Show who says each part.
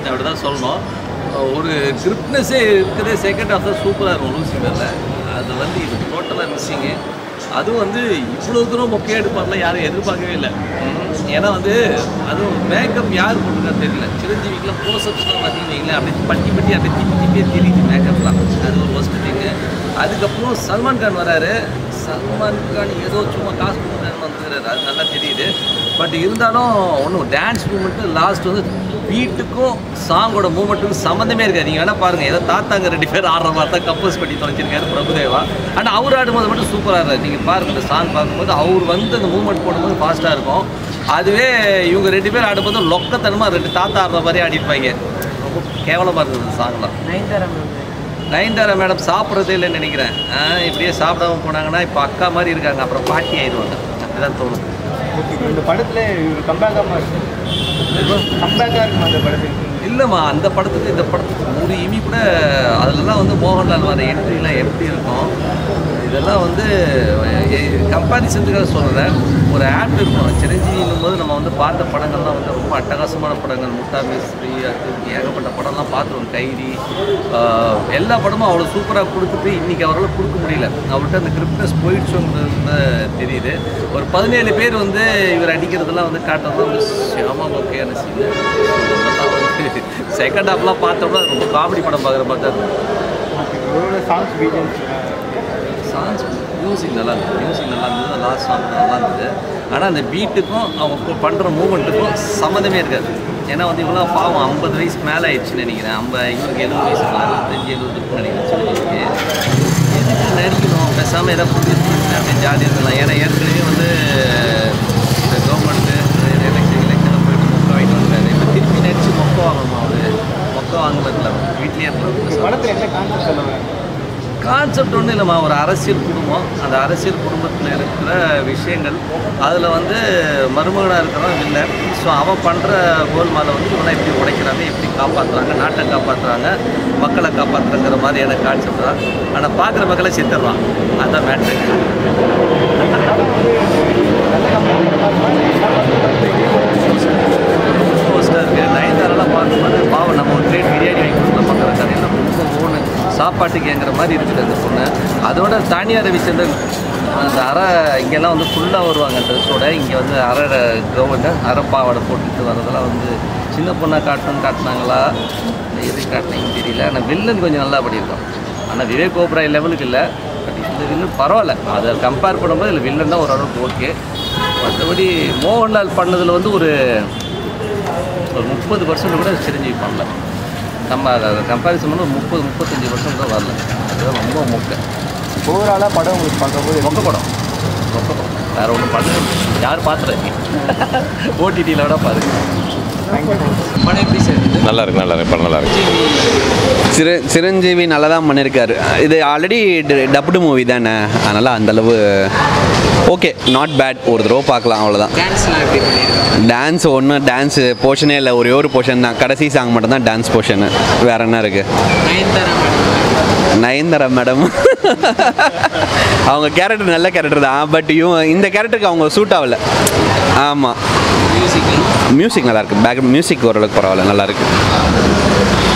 Speaker 1: அப்படி தான் சொல்லணும் ஒரு கிரிப்னஸே இருக்கிறதே செகண்ட் ஹாஃப் தான் சூப்பராக இருக்கும் லூசிஃபரில் அது வந்து இது டோட்டலாக மிஸ்ஸிங்கு அதுவும் வந்து இவ்வளோ தூரம் மொக்கையாக எடுப்பார்ல யாரும் எதிர்பார்க்கவே இல்லை ம். ஏன்னா வந்து அதுவும் மேக்கப் யார் போட்டுருக்கா தெரியல சிரஞ்சீவிக்கெலாம் க்ளோஸ்அப்ஸ்லாம் பார்த்தீங்கன்னு வைங்களேன் அப்படியே பட்டி பட்டி அப்படியே திப்பி திப்பியே தெரியுது மேக்கப்லாம் அது ஒரு ஒஸ்ட் திங்கு அதுக்கப்புறம் சல்மான் கான் வராரு சல்மான் கான் ஏதோ சும்மா காசு கொடுக்குறாருன்னு வந்துக்கிறாரு அது நல்லா தெரியுது பட் இருந்தாலும் ஒன்றும் டான்ஸ் மூமெண்ட்டு லாஸ்ட் வந்து பீட்டுக்கும் சாங்கோட மூமெண்ட்டுக்கும் சம்மந்தமே இருக்காது நீங்கள் வேணால் பாருங்கள் ஏதோ தாத்தாங்க ரெண்டு பேர் ஆடுற மாதிரி தான் கம்போஸ் பண்ணி தொலைச்சிருக்காரு பிரபுதேவா ஆனால் அவர் ஆடும்போது மட்டும் சூப்பராக இருக்காரு நீங்கள் பாருங்கள் இந்த சாங் பார்க்கும்போது அவர் வந்து அந்த மூமெண்ட் போடும்போது ஃபாஸ்ட்டாக இருக்கும் அதுவே இவங்க ரெண்டு பேர் ஆடும்போது லொக்கத்தனமாக ரெண்டு தாத்தா ஆடுற மாதிரி ஆடிருப்பாங்க ரொம்ப கேவலமாக இருக்குது இந்த சாங்லாம் நயன்தாரா மேடம் சாப்பிட்றதே இல்லைன்னு நினைக்கிறேன் ஆ, இப்படியே சாப்பிடாம போனாங்கன்னா இப்போ அக்கா மாதிரி இருக்காங்க அப்புறம் பாட்டி ஆயிடுவாங்க அப்படிதான் தோணும்
Speaker 2: இந்த படத்துல இவர் கம்பேக்காம இருக்கு கம்பேக்காக இருக்கும் அந்த படத்துக்கு
Speaker 1: இல்லைம்மா அந்த படத்துக்கு இந்த படத்துக்கு ஒரு இமி கூட அதிலலாம் வந்து மோகன்லால் வர என்ட்ரிலாம் எப்படி இருக்கும் இதெல்லாம் வந்து கம்பாரிசனுக்காக சொல்கிறேன் ஒரு ஆப்ட் இருக்கும் சிரஞ்சீவின்னும் போது நம்ம வந்து பார்த்த படங்கள்லாம் வந்து ரொம்ப அட்டகாசமான படங்கள் முட்டா மிஸ்ரி அது ஏகப்பட்ட படம்லாம் பார்த்துருவோம் கைதி ஆஹ், எல்லா படமும் அவ்வளோ சூப்பராக கொடுத்துட்டு இன்றைக்கி அவரால் கொடுக்க முடியல அவர்கிட்ட அந்த கிரிப்னஸ் போயிடுச்சோங்கிறது தெரியுது ஒரு பதினேழு பேர் வந்து இவர் அடிக்கிறதெல்லாம் வந்து காட்டுறது வந்து சிரம ஓகேயான சீன் செகண்ட் ஹாஃப்லாம் பார்த்தோம்னா ரொம்ப காமெடி படம் பார்க்குற மாதிரி தான் இருக்கும்
Speaker 2: இவரோட சாங்ஸ் பீஜன்ஸ்
Speaker 1: சாங்ஸ் மியூசிக் நல்லா இருந்தது மியூசிக் நல்லா இருந்தது லாஸ்ட் சாங் நல்லா இருந்தது ஆனால் அந்த பீட்டுக்கும் அவங்க பண்ணுற மூமெண்ட்டுக்கும் சம்மந்தமே இருக்காது ஏன்னா வந்து இவ்வளோ பாவம் ஐம்பது வயசுக்கு மேலே ஆயிடுச்சுன்னு நினைக்கிறேன் ஐம்பது இவருக்கு எழுபது வயசு அறுபத்தஞ்சு எழுபதுக்கு நினைக்கிறேன் சிவஜிக்கு எதுக்கு நடிக்கணும் பேசாமல் ஏதாவது ப்ரொடியூஸ் பண்ணி அப்படியே ஜாலியாக இருக்கலாம் ஏன்னா ஏற்கனவே வந்து இந்த கவர்மெண்ட்டு எலெக்ஷன் எலெக்ஷனில் போயிட்டு மொக்க வாங்கிட்டு வந்தாரு இப்போ திருப்பி நடிச்சு மொக்க வாங்கணுமா அவர் மொக்க வாங்க இருக்கலாம் வீட்லேயே இருக்கலாம்
Speaker 2: படத்துல என்ன கான்செப்ட் சொல்லுவேன்
Speaker 1: கான்செப்ட் ஒன்றும் இல்லைம்மா ஒரு அரசியல் குடும்பம் அந்த அரசியல் குடும்பத்தில் இருக்கிற விஷயங்கள் அதில் வந்து மருமகனாக இருக்கிறவன் இல்லை ஸோ அவன் பண்ணுற கோல்மாலை வந்து இவனை எப்படி உடைக்கிறாங்க எப்படி காப்பாற்றுறாங்க நாட்டை காப்பாற்றுறாங்க மக்களை காப்பாற்றுறங்கிற மாதிரியான கான்செப்ட் தான் ஆனால் பார்க்குற மக்களை செத்துடுறான் அதுதான் மேட்ரு போஸ்டாக இருக்குது நயன்தாரெல்லாம் பார்க்கும்போது பாவம் நம்ம ஒரு பிளேட் பிரியாணி வாங்கி கொடுக்கலாம் பார்க்குற கதையெல்லாம் ரொம்ப ஓனு சாப்பாட்டுக்கு ஏங்குற மாதிரி இருக்குது அந்த பொண்ணு அதோட தானியா ரவிச்சந்திரன் அந்த அரை இங்கெல்லாம் வந்து ஃபுல்லாக வருவாங்க ட்ரெஸ்ஸோட இங்கே வந்து அரை கவுண்டை அரை பாவாடை போட்டுட்டு வரதெல்லாம் வந்து சின்ன பொண்ணாக காட்டணும்னு காட்டினாங்களா இல்லை எது காட்டினீங்கன்னு தெரியல ஆனால் வில்லன் கொஞ்சம் நல்லா பண்ணியிருக்கோம் ஆனால் விவேக் ஓப்ராய் லெவலுக்கு இல்லை பட் இந்த வில்லன் பரவாயில்ல அதை கம்பேர் பண்ணும்போது இல்லை வில்லன் தான் ஓரளவுக்கு ஓகே மற்றபடி மோகன்லால் பண்ணதில் வந்து ஒரு ஒரு முப்பது பர்சன்ட் கூட சிரஞ்சீவி பண்ணல நம்ம அதை கம்பேரிசன் பண்ண ஒரு முப்பது முப்பத்தஞ்சு பர்சன்ட் தான் வரல அதுதான் ரொம்ப மொக்க
Speaker 2: ஓவராலாக படம் உங்களுக்கு பார்க்கும்போது
Speaker 1: மொக்க படம் மொக்க படம் வேறு ஒன்றும் பண்ண யார் பார்த்துறாங்க ஓடிடியில் விட பாருங்க படம் எப்படி சார் இது?
Speaker 3: நல்லா இருக்கு நல்லா இருக்கு படம் நல்லா இருக்கு
Speaker 4: சிர சிரஞ்சீவி நல்லா தான் பண்ணியிருக்காரு இது ஆல்ரெடி டப்டு மூவி தானே அதனால் அந்தளவு ஓகே நாட் பேட் ஒரு தடவை பார்க்கலாம் அவ்வளோதான்
Speaker 5: டான்ஸ்லாம் எப்படி பண்ணியிருக்காங்க
Speaker 4: டான்ஸ் ஒன்றும் டான்ஸு போர்ஷனே இல்லை ஒரே ஒரு போர்ஷன் தான் கடைசி சாங் மட்டும் தான் டான்ஸ் போர்ஷனு வேறு என்ன இருக்குது
Speaker 5: நயன்தாரா மேடம்
Speaker 4: நயன்தாரா மேடம் அவங்க கேரக்டர் நல்ல கேரக்டர் தான் பட் இவங்க இந்த கேரக்டருக்கு அவங்க சூட் ஆகல ஆமாம்
Speaker 5: மியூசிக்லாம்
Speaker 4: மியூசிக் நல்லா இருக்கு பேக்ரவுண்ட் மியூசிக் ஓரளவுக்கு பரவாயில்ல நல்லா இருக்கு